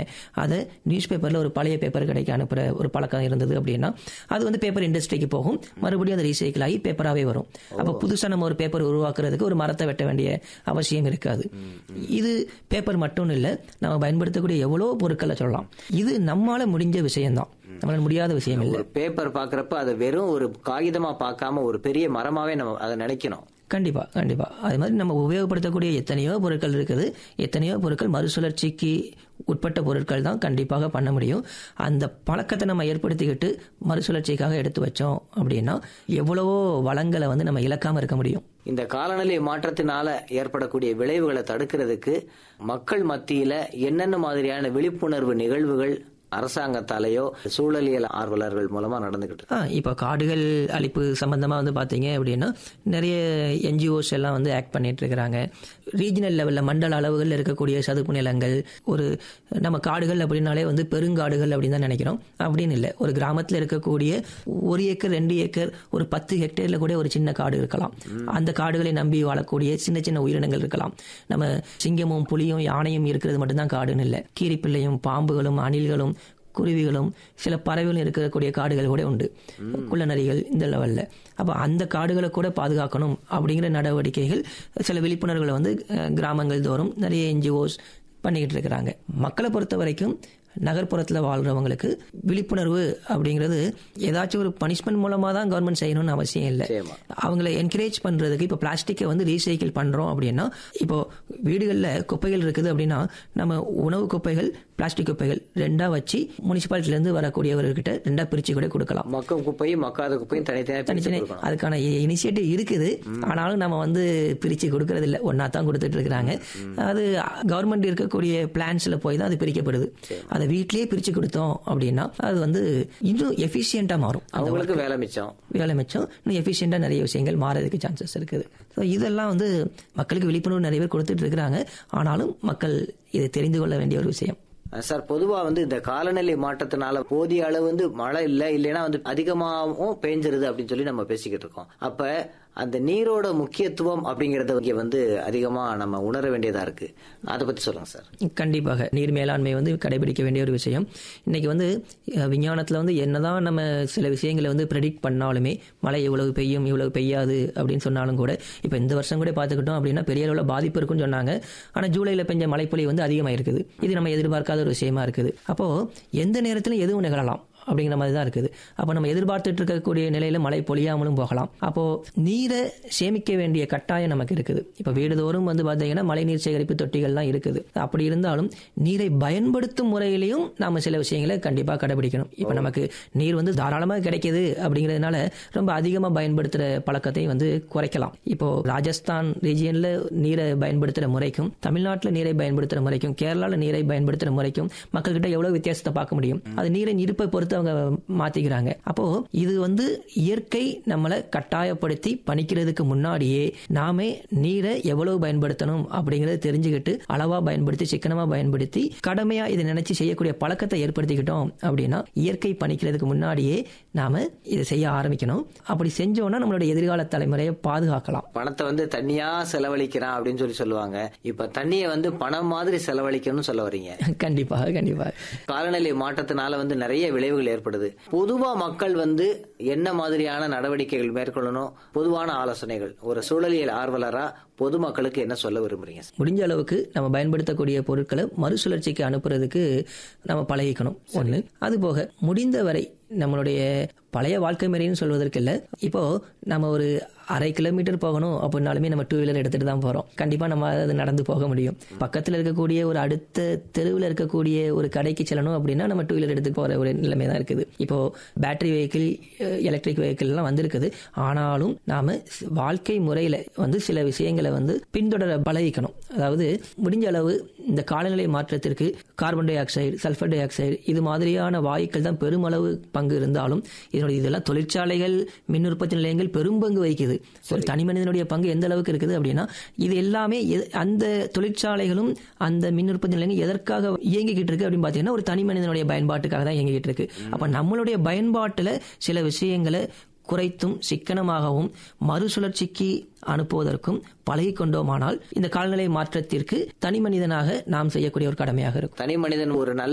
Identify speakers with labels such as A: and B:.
A: அதை நியூஸ் பேப்பரில் ஒரு பழைய பேப்பர் கடைக்கு அனுப்புகிற ஒரு பழக்கம் இருந்தது அப்படின்னா அது வந்து பேப்பர் இண்டஸ்ட்ரிக்கு போகும் மறுபடியும் அது ரீசைக்கிள் ஆகி பேப்பராகவே வரும் அப்போ புதுசாக நம்ம ஒரு பேப்பர் உருவாக்குறதுக்கு ஒரு மரத்தை வெட்ட வேண்டிய அவசியம் இருக்காது இது பேப்பர் மட்டும் இல்லை நம்ம பயன்படுத்தக்கூடிய எவ்வளோ பொருட்களை சொல்லலாம் இது நம்மால முடிஞ்ச விஷயம்தான் நம்மளால முடியாத விஷயம் இல்லை
B: ஒரு பேப்பர் பாக்குறப்ப அதை வெறும் ஒரு காகிதமா பார்க்காம ஒரு பெரிய மரமாவே நம்ம அதை நினைக்கணும்
A: கண்டிப்பா கண்டிப்பா அது மாதிரி நம்ம உபயோகப்படுத்தக்கூடிய எத்தனையோ பொருட்கள் இருக்குது எத்தனையோ பொருட்கள் மறுசுழற்சிக்கு உட்பட்ட பொருட்கள் தான் கண்டிப்பாக பண்ண முடியும் அந்த பழக்கத்தை நம்ம ஏற்படுத்திக்கிட்டு மறுசுழற்சிக்காக எடுத்து வச்சோம் அப்படின்னா எவ்வளவோ வளங்களை வந்து நம்ம இழக்காம இருக்க முடியும்
B: இந்த காலநிலை மாற்றத்தினால ஏற்படக்கூடிய விளைவுகளை தடுக்கிறதுக்கு மக்கள் மத்தியில என்னென்ன மாதிரியான விழிப்புணர்வு நிகழ்வுகள் அரசாங்கத்தாலேயோ சூழலியல் ஆர்வலர்கள் மூலமா நடந்துகிட்டு இருக்கு?
A: ஆ இப்போ காடுகள் அழிப்பு சம்பந்தமாக வந்து பார்த்தீங்க அப்படின்னா நிறைய என்ஜிஓஸ் எல்லாம் வந்து ஆக்ட் பண்ணிட்டு இருக்கிறாங்க ரீஜனல் லெவலில் மண்டல அளவுகளில் இருக்கக்கூடிய சதுப்பு நிலங்கள் ஒரு நம்ம காடுகள் அப்படின்னாலே வந்து பெருங்காடுகள் அப்படின்னு தான் நினைக்கிறோம் அப்படின்னு இல்லை ஒரு கிராமத்தில் இருக்கக்கூடிய ஒரு ஏக்கர் ரெண்டு ஏக்கர் ஒரு பத்து ஹெக்டேரில் கூட ஒரு சின்ன காடு இருக்கலாம் அந்த காடுகளை நம்பி வாழக்கூடிய சின்ன சின்ன உயிரினங்கள் இருக்கலாம் நம்ம சிங்கமும் புலியும் யானையும் இருக்கிறது மட்டும்தான் காடுன்னு இல்லை கீரிப்பிள்ளையும் பாம்புகளும் அணில்களும் குருவிகளும் சில பறவைகளும் இருக்கக்கூடிய காடுகள் கூட உண்டு குள்ளநரிகள் இந்த லெவலில் அப்போ அந்த காடுகளை கூட பாதுகாக்கணும் அப்படிங்கிற நடவடிக்கைகள் சில விழிப்புணர்வுகளை வந்து அஹ், கிராமங்கள் தோறும் நிறைய என்ஜிஓஸ் பண்ணிக்கிட்டு இருக்கிறாங்க மக்களை பொறுத்த வரைக்கும் நகர்ப்புறத்தில் வாழ்கிறவங்களுக்கு விழிப்புணர்வு அப்படிங்கிறது ஏதாச்சும் ஒரு பனிஷ்மெண்ட் மூலமாக தான் கவர்மெண்ட் செய்யணும்னு அவசியம் இல்லை
B: நிச்சயமா.
A: அவங்கள என்கரேஜ் பண்ணுறதுக்கு இப்போ பிளாஸ்டிக்கை வந்து ரீசைக்கிள் பண்ணுறோம் அப்படின்னா இப்போ வீடுகளில் குப்பைகள் இருக்குது அப்படின்னா நம்ம உணவு குப்பைகள் பிளாஸ்டிக் குப்பைகள் ரெண்டாக வச்சு முனிசிபாலிட்டிலேருந்து வரக்கூடியவர்கிட்ட ரெண்டாக பிரித்து கூட கொடுக்கலாம்
B: மக்கும் குப்பையும் மக்காத குப்பையும் தனித்தனியா பிரிச்சு
A: தனித்தனி
B: கொடுக்கணும்.
A: அதுக்கான இனிஷியேட்டிவ் இருக்குது ஆனாலும் நம்ம வந்து பிரித்து கொடுக்கறது இல்லை ஒன்றா தான் கொடுத்துட்டு இருக்கிறாங்க அது கவர்மெண்ட் இருக்கக்கூடிய பிளான்ஸில் போய் தான் அது பிரிக்கப்படுது அதை வீட்லயே பிரித்து கொடுத்தோம் அப்படின்னா அது வந்து இன்னும் எஃபிஷியண்ட்டாக மாறும் அந்த
B: அவங்களுக்கு வேலை மிச்சம்
A: வேலை மிச்சம் இன்னும் எஃபிஷியண்டாக நிறைய விஷயங்கள் மாறதுக்கு சான்சஸ் இருக்குது ஸோ இதெல்லாம் வந்து மக்களுக்கு விழிப்புணர்வு நிறைய பேர் கொடுத்துட்டு இருக்கிறாங்க ஆனாலும் மக்கள் இதை தெரிந்து கொள்ள வேண்டிய ஒரு விஷயம்
B: சார் பொதுவா வந்து இந்த காலநிலை மாற்றத்தினால போதிய அளவு வந்து மழை இல்ல இல்லைன்னா வந்து அதிகமாகவும் பெஞ்சிருது அப்படின்னு சொல்லி நம்ம பேசிக்கிட்டு இருக்கோம் அப்ப அந்த நீரோட முக்கியத்துவம் அப்படிங்கறத இங்க வந்து அதிகமா நம்ம உணர வேண்டியதா இருக்கு அதை பத்தி சொல்லுங்க சார்
A: கண்டிப்பாக நீர் மேலாண்மை வந்து கடைபிடிக்க வேண்டிய ஒரு விஷயம் இன்னைக்கு வந்து அஹ், விஞ்ஞானத்துல வந்து என்னதான் நம்ம சில விஷயங்களை வந்து ப்ரெடிக்ட் பண்ணாலுமே மழை இவ்வளவு பெய்யும் இவ்வளவு பெய்யாது அப்படின்னு சொன்னாலும் கூட இப்போ இந்த வருஷம் கூட பார்த்துக்கிட்டோம் அப்படின்னா பெரிய அளவில் பாதிப்பு இருக்குன்னு சொன்னாங்க ஆனால் ஜூலையில் பெஞ்ச மழைப்பொழி வந்து அதிகமாக இருக்குது இது நம்ம எதிர்பார்க்காத ஒரு விஷயமா இருக்குது அப்போ எந்த நேரத்திலும் எதுவும் நிகழலாம் அப்படிங்கிற மாதிரி தான் இருக்குது அப்போ நம்ம எதிர்பார்த்துட்டு இருக்கக்கூடிய நிலையில மழை பொழியாமலும் போகலாம் அப்போ நீரை சேமிக்க வேண்டிய கட்டாயம் நமக்கு இருக்குது இப்போ வீடுதோறும் வந்து பார்த்தீங்கன்னா மழைநீர் சேகரிப்பு தொட்டிகள்லாம் இருக்குது அப்படி இருந்தாலும் நீரை பயன்படுத்தும் முறையிலையும் நாம சில விஷயங்களை கண்டிப்பாக கடைபிடிக்கணும் இப்போ நமக்கு நீர் வந்து தாராளமாக கிடைக்குது அப்படிங்கிறதுனால ரொம்ப அதிகமாக பயன்படுத்துகிற பழக்கத்தை வந்து குறைக்கலாம் இப்போ ராஜஸ்தான் ரீஜியனில் நீரை பயன்படுத்துகிற முறைக்கும் தமிழ்நாட்டில் நீரை பயன்படுத்துகிற முறைக்கும் கேரளாவில் நீரை பயன்படுத்துகிற முறைக்கும் மக்கள்கிட்ட எவ்வளவு வித்தியாசத்தை பார்க்க முடியும் அது நீரின் இருப்பை பொறுத்து அவங்க மாத்திக்கிறாங்க அப்போ இது வந்து இயற்கை நம்மளை கட்டாயப்படுத்தி பணிக்கிறதுக்கு முன்னாடியே நாமே நீரை எவ்வளவு பயன்படுத்தணும் அப்படிங்கறத தெரிஞ்சுக்கிட்டு அளவா பயன்படுத்தி சிக்கனமா பயன்படுத்தி கடமையா இதை நினைச்சு செய்யக்கூடிய பழக்கத்தை ஏற்படுத்திக்கிட்டோம் அப்படின்னா இயற்கை பணிக்கிறதுக்கு முன்னாடியே நாம இதை செய்ய ஆரம்பிக்கணும் அப்படி செஞ்சோம்னா நம்மளுடைய எதிர்கால தலைமுறையை பாதுகாக்கலாம்
B: பணத்தை வந்து தண்ணியா செலவழிக்கிறான் அப்படின்னு சொல்லி சொல்லுவாங்க இப்ப தண்ணியை வந்து பணம் மாதிரி செலவழிக்கணும்னு சொல்ல வர்றீங்க
A: கண்டிப்பாக கண்டிப்பாக
B: காலநிலை மாற்றத்தினால வந்து நிறைய விளைவுகள் ஏற்படுது பொதுவா மக்கள் வந்து என்ன மாதிரியான நடவடிக்கைகள் மேற்கொள்ளணும் பொதுவான ஆலோசனைகள் ஒரு சூழலியல் ஆர்வலரா பொதுமக்களுக்கு என்ன சொல்ல விரும்புறீங்க
A: முடிஞ்ச அளவுக்கு நம்ம பயன்படுத்தக்கூடிய பொருட்களை மறுசுழற்சிக்கு அனுப்புறதுக்கு நம்ம பழகிக்கணும் ஒன்று அது போக முடிந்தவரை நம்மளுடைய பழைய வாழ்க்கை முறைன்னு சொல்வதற்கு இல்லை இப்போ நம்ம ஒரு அரை கிலோமீட்டர் போகணும் அப்படின்னாலுமே நம்ம டூ வீலர் எடுத்துட்டு தான் போறோம் கண்டிப்பா நம்ம அது நடந்து போக முடியும் பக்கத்தில் இருக்கக்கூடிய ஒரு அடுத்த தெருவில் இருக்கக்கூடிய ஒரு கடைக்கு செல்லணும் அப்படின்னா நம்ம டூ வீலர் எடுத்து போற ஒரு நிலைமை தான் இருக்குது இப்போ பேட்டரி வெஹிக்கிள் எலக்ட்ரிக் வெஹிக்கிள் எல்லாம் வந்திருக்குது ஆனாலும் நாம வாழ்க்கை முறையில வந்து சில விஷயங்களை வந்து பின்தொடர பழகிக்கணும் அதாவது முடிஞ்ச அளவு இந்த காலநிலை மாற்றத்திற்கு carbon dioxide sulphur dioxide இது மாதிரியான வாயுக்கள் தான் பெருமளவு பங்கு இருந்தாலும் இதனுடைய இதெல்லாம் தொழிற்சாலைகள் மின் உற்பத்தி நிலையங்கள் பெரும் பங்கு வகிக்குது ஒரு தனி மனிதனுடைய பங்கு எந்த அளவுக்கு இருக்குது அப்படின்னா இது எல்லாமே எ- அந்த தொழிற்சாலைகளும் அந்த மின் உற்பத்தி நிலையங்கள் எதற்காக இயங்கிக்கிட்டு இருக்கு அப்படின்னு பார்த்தீங்கன்னா ஒரு தனி மனிதனுடைய பயன்பாட்டுக்காக தான் இயங்கிக்கிட்டு இருக்கு அப்ப நம்மளுடைய பயன்பாட்டுல சில விஷயங்களை குறைத்தும் சிக்கனமாகவும் மறுசுழற்சிக்கு அனுப்புவதற்கும் பழகிக் கொண்டோமானால் இந்த காலநிலை மாற்றத்திற்கு தனி மனிதனாக நாம் செய்யக்கூடிய ஒரு கடமையாக இருக்கும்
B: தனி மனிதன் ஒரு நல்ல